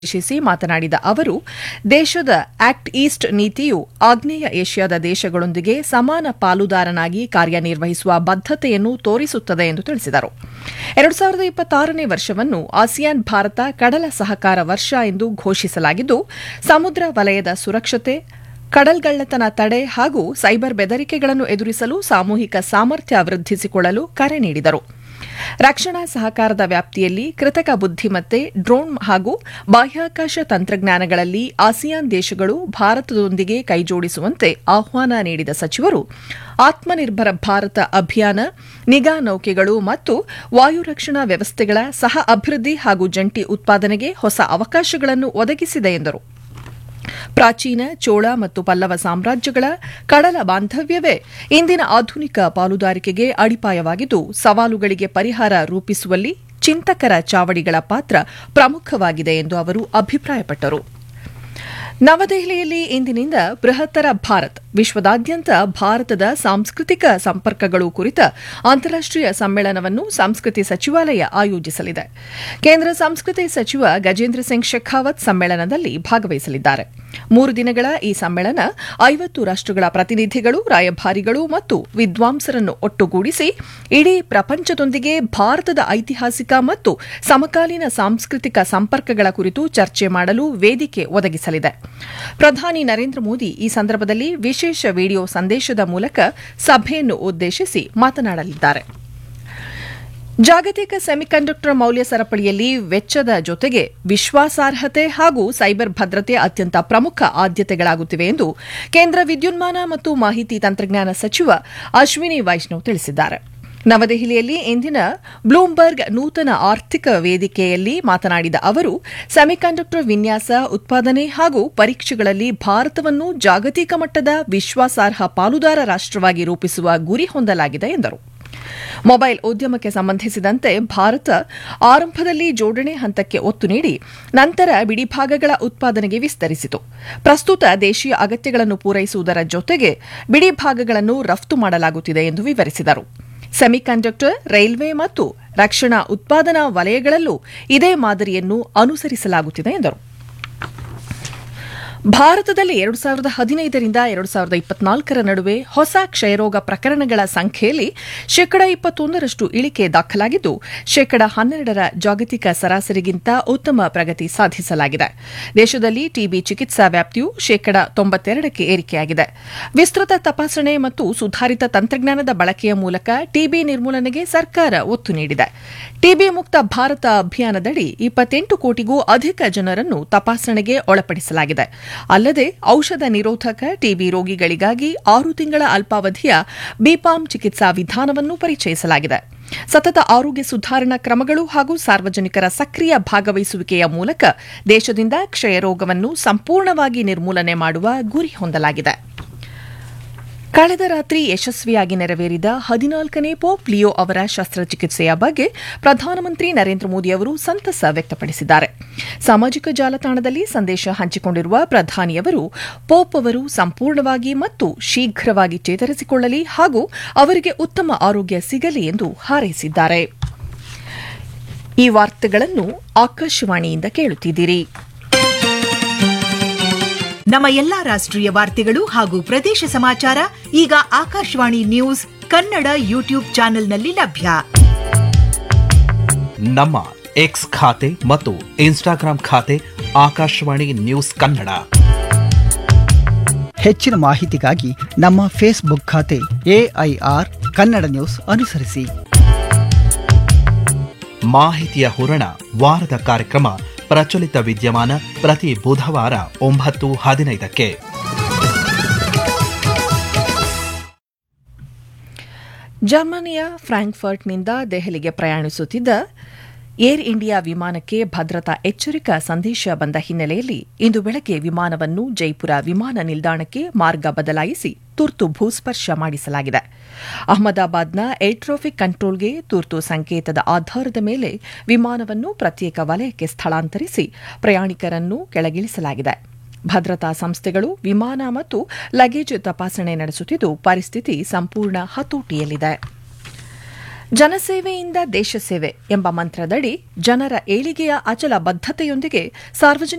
ಉದ್ದೇಶಿಸಿ ಮಾತನಾಡಿದ ಅವರು ದೇಶದ ಆಕ್ಟ್ ಈಸ್ಟ್ ನೀತಿಯು ಆಗ್ನೇಯ ಏಷ್ಯಾದ ದೇಶಗಳೊಂದಿಗೆ ಸಮಾನ ಪಾಲುದಾರನಾಗಿ ಕಾರ್ಯನಿರ್ವಹಿಸುವ ಬದ್ದತೆಯನ್ನು ತೋರಿಸುತ್ತದೆ ಎಂದು ತಿಳಿಸಿದರು ಎರಡು ಸಾವಿರದ ಇಪ್ಪತ್ತಾರನೇ ವರ್ಷವನ್ನು ಆಸಿಯಾನ್ ಭಾರತ ಕಡಲ ಸಹಕಾರ ವರ್ಷ ಎಂದು ಘೋಷಿಸಲಾಗಿದ್ದು ಸಮುದ್ರ ವಲಯದ ಸುರಕ್ಷತೆ ಕಡಲ್ಗಳ್ಳತನ ತಡೆ ಹಾಗೂ ಸೈಬರ್ ಬೆದರಿಕೆಗಳನ್ನು ಎದುರಿಸಲು ಸಾಮೂಹಿಕ ಸಾಮರ್ಥ್ಯ ವೃದ್ಧಿಸಿಕೊಳ್ಳಲು ಕರೆ ನೀಡಿದರು ರಕ್ಷಣಾ ಸಹಕಾರದ ವ್ಯಾಪ್ತಿಯಲ್ಲಿ ಕೃತಕ ಬುದ್ದಿಮತ್ತೆ ಡ್ರೋನ್ ಹಾಗೂ ಬಾಹ್ಯಾಕಾಶ ತಂತ್ರಜ್ಞಾನಗಳಲ್ಲಿ ಆಸಿಯಾನ್ ದೇಶಗಳು ಭಾರತದೊಂದಿಗೆ ಕೈಜೋಡಿಸುವಂತೆ ಆಹ್ವಾನ ನೀಡಿದ ಸಚಿವರು ಆತ್ಮನಿರ್ಭರ ಭಾರತ ಅಭಿಯಾನ ನಿಗಾ ನೌಕೆಗಳು ಮತ್ತು ವಾಯು ರಕ್ಷಣಾ ವ್ಯವಸ್ಥೆಗಳ ಸಹ ಅಭಿವೃದ್ಧಿ ಹಾಗೂ ಜಂಟಿ ಉತ್ಪಾದನೆಗೆ ಹೊಸ ಅವಕಾಶಗಳನ್ನು ಒದಗಿಸಿದೆ ಎಂದರು ಪ್ರಾಚೀನ ಚೋಳ ಮತ್ತು ಪಲ್ಲವ ಸಾಮ್ರಾಜ್ಯಗಳ ಕಡಲ ಬಾಂಧವ್ಯವೇ ಇಂದಿನ ಆಧುನಿಕ ಪಾಲುದಾರಿಕೆಗೆ ಅಡಿಪಾಯವಾಗಿದ್ದು ಸವಾಲುಗಳಿಗೆ ಪರಿಹಾರ ರೂಪಿಸುವಲ್ಲಿ ಚಿಂತಕರ ಚಾವಡಿಗಳ ಪಾತ್ರ ಪ್ರಮುಖವಾಗಿದೆ ಎಂದು ಅವರು ಅಭಿಪ್ರಾಯಪಟ್ಟರು ನವದೆಹಲಿಯಲ್ಲಿ ಇಂದಿನಿಂದ ಬೃಹತ್ತರ ಭಾರತ್ ವಿಶ್ವದಾದ್ಯಂತ ಭಾರತದ ಸಾಂಸ್ಕೃತಿಕ ಸಂಪರ್ಕಗಳು ಕುರಿತ ಅಂತಾರಾಷ್ಟೀಯ ಸಮ್ಮೇಳನವನ್ನು ಸಂಸ್ಕೃತಿ ಸಚಿವಾಲಯ ಆಯೋಜಿಸಲಿದೆ ಕೇಂದ್ರ ಸಂಸ್ಕೃತಿ ಸಚಿವ ಗಜೇಂದ್ರ ಸಿಂಗ್ ಶೆಖಾವತ್ ಸಮ್ಮೇಳನದಲ್ಲಿ ಭಾಗವಹಿಸಲಿದ್ದಾರೆ ಮೂರು ದಿನಗಳ ಈ ಸಮ್ಮೇಳನ ಐವತ್ತು ರಾಷ್ಟಗಳ ಪ್ರತಿನಿಧಿಗಳು ರಾಯಭಾರಿಗಳು ಮತ್ತು ವಿದ್ವಾಂಸರನ್ನು ಒಟ್ಟುಗೂಡಿಸಿ ಇಡೀ ಪ್ರಪಂಚದೊಂದಿಗೆ ಭಾರತದ ಐತಿಹಾಸಿಕ ಮತ್ತು ಸಮಕಾಲೀನ ಸಾಂಸ್ಕೃತಿಕ ಸಂಪರ್ಕಗಳ ಕುರಿತು ಚರ್ಚೆ ಮಾಡಲು ವೇದಿಕೆ ಒದಗಿಸಲಿದೆ ಪ್ರಧಾನಿ ನರೇಂದ್ರ ಮೋದಿ ಈ ಸಂದರ್ಭದಲ್ಲಿ ವಿಶೇಷ ವಿಡಿಯೋ ಸಂದೇಶದ ಮೂಲಕ ಸಭೆಯನ್ನು ಉದ್ದೇಶಿಸಿ ಮಾತನಾಡಲಿದ್ದಾರೆ ಜಾಗತಿಕ ಸೆಮಿಕಂಡಕ್ಟರ್ ಮೌಲ್ಯ ಸರಪಳಿಯಲ್ಲಿ ವೆಚ್ಚದ ಜೊತೆಗೆ ವಿಶ್ವಾಸಾರ್ಹತೆ ಹಾಗೂ ಸೈಬರ್ ಭದ್ರತೆ ಅತ್ಯಂತ ಪ್ರಮುಖ ಆದ್ಯತೆಗಳಾಗುತ್ತಿವೆ ಎಂದು ಕೇಂದ್ರ ವಿದ್ಯುನ್ಮಾನ ಮತ್ತು ಮಾಹಿತಿ ತಂತ್ರಜ್ಞಾನ ಸಚಿವ ಅಶ್ವಿನಿ ವೈಷ್ಣವ್ ತಿಳಿಸಿದ್ದಾರೆ ನವದೆಹಲಿಯಲ್ಲಿ ಇಂದಿನ ಬ್ಲೂಮ್ಬರ್ಗ್ ನೂತನ ಆರ್ಥಿಕ ವೇದಿಕೆಯಲ್ಲಿ ಮಾತನಾಡಿದ ಅವರು ಸೆಮಿಕಂಡಕ್ಟರ್ ವಿನ್ಯಾಸ ಉತ್ಪಾದನೆ ಹಾಗೂ ಪರೀಕ್ಷೆಗಳಲ್ಲಿ ಭಾರತವನ್ನು ಜಾಗತಿಕ ಮಟ್ಟದ ವಿಶ್ವಾಸಾರ್ಹ ಪಾಲುದಾರ ರಾಷ್ಟವಾಗಿ ರೂಪಿಸುವ ಗುರಿ ಹೊಂದಲಾಗಿದೆ ಎಂದರು ಮೊಬೈಲ್ ಉದ್ಯಮಕ್ಕೆ ಸಂಬಂಧಿಸಿದಂತೆ ಭಾರತ ಆರಂಭದಲ್ಲಿ ಜೋಡಣೆ ಹಂತಕ್ಕೆ ಒತ್ತು ನೀಡಿ ನಂತರ ಬಿಡಿಭಾಗಗಳ ಉತ್ಪಾದನೆಗೆ ವಿಸ್ತರಿಸಿತು ಪ್ರಸ್ತುತ ದೇಶೀಯ ಅಗತ್ಯಗಳನ್ನು ಪೂರೈಸುವುದರ ಜೊತೆಗೆ ಬಿಡಿಭಾಗಗಳನ್ನು ರಫ್ತು ಮಾಡಲಾಗುತ್ತಿದೆ ಎಂದು ವಿವರಿಸಿದರು ಸೆಮಿಕಂಡಕ್ಟರ್ ರೈಲ್ವೆ ಮತ್ತು ರಕ್ಷಣಾ ಉತ್ಪಾದನಾ ವಲಯಗಳಲ್ಲೂ ಇದೇ ಮಾದರಿಯನ್ನು ಅನುಸರಿಸಲಾಗುತ್ತಿದೆ ಎಂದರು ಭಾರತದಲ್ಲಿ ಎರಡು ಸಾವಿರದ ಹದಿನೈದರಿಂದ ಎರಡು ಸಾವಿರದ ಇಪ್ಪತ್ನಾಲ್ಕರ ನಡುವೆ ಹೊಸ ಕ್ಷಯರೋಗ ಪ್ರಕರಣಗಳ ಸಂಖ್ಯೆಯಲ್ಲಿ ಶೇಕಡ ಇಪ್ಪತ್ತೊಂದರಷ್ಟು ಇಳಿಕೆ ದಾಖಲಾಗಿದ್ದು ಶೇಕಡ ಹನ್ನೆರಡರ ಜಾಗತಿಕ ಸರಾಸರಿಗಿಂತ ಉತ್ತಮ ಪ್ರಗತಿ ಸಾಧಿಸಲಾಗಿದೆ ದೇಶದಲ್ಲಿ ಟಿಬಿ ಚಿಕಿತ್ಸಾ ವ್ಯಾಪ್ತಿಯು ಶೇಕಡ ತೊಂಬತ್ತೆರಡಕ್ಕೆ ಏರಿಕೆಯಾಗಿದೆ ವಿಸ್ತೃತ ತಪಾಸಣೆ ಮತ್ತು ಸುಧಾರಿತ ತಂತ್ರಜ್ಞಾನದ ಬಳಕೆಯ ಮೂಲಕ ಟಿಬಿ ನಿರ್ಮೂಲನೆಗೆ ಸರ್ಕಾರ ಒತ್ತು ನೀಡಿದೆ ಟಿಬಿ ಮುಕ್ತ ಭಾರತ ಅಭಿಯಾನದಡಿ ಇಪ್ಪತ್ತೆಂಟು ಕೋಟಿಗೂ ಅಧಿಕ ಜನರನ್ನು ತಪಾಸಣೆಗೆ ಒಳಪಡಿಸಲಾಗಿದೆ ಅಲ್ಲದೆ ಔಷಧ ನಿರೋಧಕ ಟಿಬಿ ರೋಗಿಗಳಿಗಾಗಿ ಆರು ತಿಂಗಳ ಅಲ್ಪಾವಧಿಯ ಬಿಪಾಮ್ ಚಿಕಿತ್ಸಾ ವಿಧಾನವನ್ನು ಪರಿಚಯಿಸಲಾಗಿದೆ ಸತತ ಆರೋಗ್ಯ ಸುಧಾರಣಾ ಕ್ರಮಗಳು ಹಾಗೂ ಸಾರ್ವಜನಿಕರ ಸಕ್ರಿಯ ಭಾಗವಹಿಸುವಿಕೆಯ ಮೂಲಕ ದೇಶದಿಂದ ಕ್ಷಯರೋಗವನ್ನು ಸಂಪೂರ್ಣವಾಗಿ ನಿರ್ಮೂಲನೆ ಮಾಡುವ ಗುರಿ ಹೊಂದಲಾಗಿದೆ ಕಳೆದ ರಾತ್ರಿ ಯಶಸ್ವಿಯಾಗಿ ನೆರವೇರಿದ ಹದಿನಾಲ್ಕನೇ ಪೋಪ್ ಲಿಯೋ ಅವರ ಶಸ್ತ್ರಚಿಕಿತ್ಸೆಯ ಬಗ್ಗೆ ಪ್ರಧಾನಮಂತ್ರಿ ನರೇಂದ್ರ ಮೋದಿ ಅವರು ಸಂತಸ ವ್ಯಕ್ತಪಡಿಸಿದ್ದಾರೆ ಸಾಮಾಜಿಕ ಜಾಲತಾಣದಲ್ಲಿ ಸಂದೇಶ ಹಂಚಿಕೊಂಡಿರುವ ಪ್ರಧಾನಿಯವರು ಪೋಪ್ ಅವರು ಸಂಪೂರ್ಣವಾಗಿ ಮತ್ತು ಶೀಘ್ರವಾಗಿ ಚೇತರಿಸಿಕೊಳ್ಳಲಿ ಹಾಗೂ ಅವರಿಗೆ ಉತ್ತಮ ಆರೋಗ್ಯ ಸಿಗಲಿ ಎಂದು ಹಾರೈಸಿದ್ದಾರೆ ಈ ವಾರ್ತೆಗಳನ್ನು ಆಕಾಶವಾಣಿಯಿಂದ ಕೇಳುತ್ತಿದ್ದೀರಿ ನಮ್ಮ ಎಲ್ಲಾ ರಾಷ್ಟ್ರೀಯ ವಾರ್ತೆಗಳು ಹಾಗೂ ಪ್ರದೇಶ ಸಮಾಚಾರ ಈಗ ಆಕಾಶವಾಣಿ ನ್ಯೂಸ್ ಕನ್ನಡ ಯೂಟ್ಯೂಬ್ ಚಾನೆಲ್ನಲ್ಲಿ ಲಭ್ಯ ನಮ್ಮ ಎಕ್ಸ್ ಖಾತೆ ಮತ್ತು ಇನ್ಸ್ಟಾಗ್ರಾಂ ಖಾತೆ ಆಕಾಶವಾಣಿ ನ್ಯೂಸ್ ಕನ್ನಡ ಹೆಚ್ಚಿನ ಮಾಹಿತಿಗಾಗಿ ನಮ್ಮ ಫೇಸ್ಬುಕ್ ಖಾತೆ ಎಐಆರ್ ಕನ್ನಡ ನ್ಯೂಸ್ ಅನುಸರಿಸಿ ಮಾಹಿತಿಯ ಹೂರಣ ವಾರದ ಕಾರ್ಯಕ್ರಮ ಪ್ರಚಲಿತ ವಿದ್ಯಮಾನ ಪ್ರತಿ ಬುಧವಾರ ಒಂಬತ್ತು ಹದಿನೈದಕ್ಕೆ ಜರ್ಮನಿಯ ಫ್ರಾಂಕ್ಫರ್ಟ್ನಿಂದ ದೆಹಲಿಗೆ ಪ್ರಯಾಣಿಸುತ್ತಿದ್ದ ಏರ್ ಇಂಡಿಯಾ ವಿಮಾನಕ್ಕೆ ಭದ್ರತಾ ಎಚ್ಚರಿಕಾ ಸಂದೇಶ ಬಂದ ಹಿನ್ನೆಲೆಯಲ್ಲಿ ಇಂದು ಬೆಳಗ್ಗೆ ವಿಮಾನವನ್ನು ಜೈಪುರ ವಿಮಾನ ನಿಲ್ದಾಣಕ್ಕೆ ಮಾರ್ಗ ಬದಲಾಯಿಸಿ ತುರ್ತು ಭೂಸ್ಪರ್ಶ ಮಾಡಿಸಲಾಗಿದೆ ಅಹಮದಾಬಾದ್ನ ಏರ್ ಟ್ರಾಫಿಕ್ ಕಂಟ್ರೋಲ್ಗೆ ತುರ್ತು ಸಂಕೇತದ ಆಧಾರದ ಮೇಲೆ ವಿಮಾನವನ್ನು ಪ್ರತ್ಯೇಕ ವಲಯಕ್ಕೆ ಸ್ಥಳಾಂತರಿಸಿ ಪ್ರಯಾಣಿಕರನ್ನು ಕೆಳಗಿಳಿಸಲಾಗಿದೆ ಭದ್ರತಾ ಸಂಸ್ಥೆಗಳು ವಿಮಾನ ಮತ್ತು ಲಗೇಜ್ ತಪಾಸಣೆ ನಡೆಸುತ್ತಿದ್ದು ಪರಿಸ್ಥಿತಿ ಸಂಪೂರ್ಣ ಹತೋಟಿಯಲ್ಲಿದೆ ಜನಸೇವೆಯಿಂದ ದೇಶ ಸೇವೆ ಎಂಬ ಮಂತ್ರದಡಿ ಜನರ ಏಳಿಗೆಯ ಅಚಲ ಬದ್ಧತೆಯೊಂದಿಗೆ ಸಾರ್ವಜನಿಕ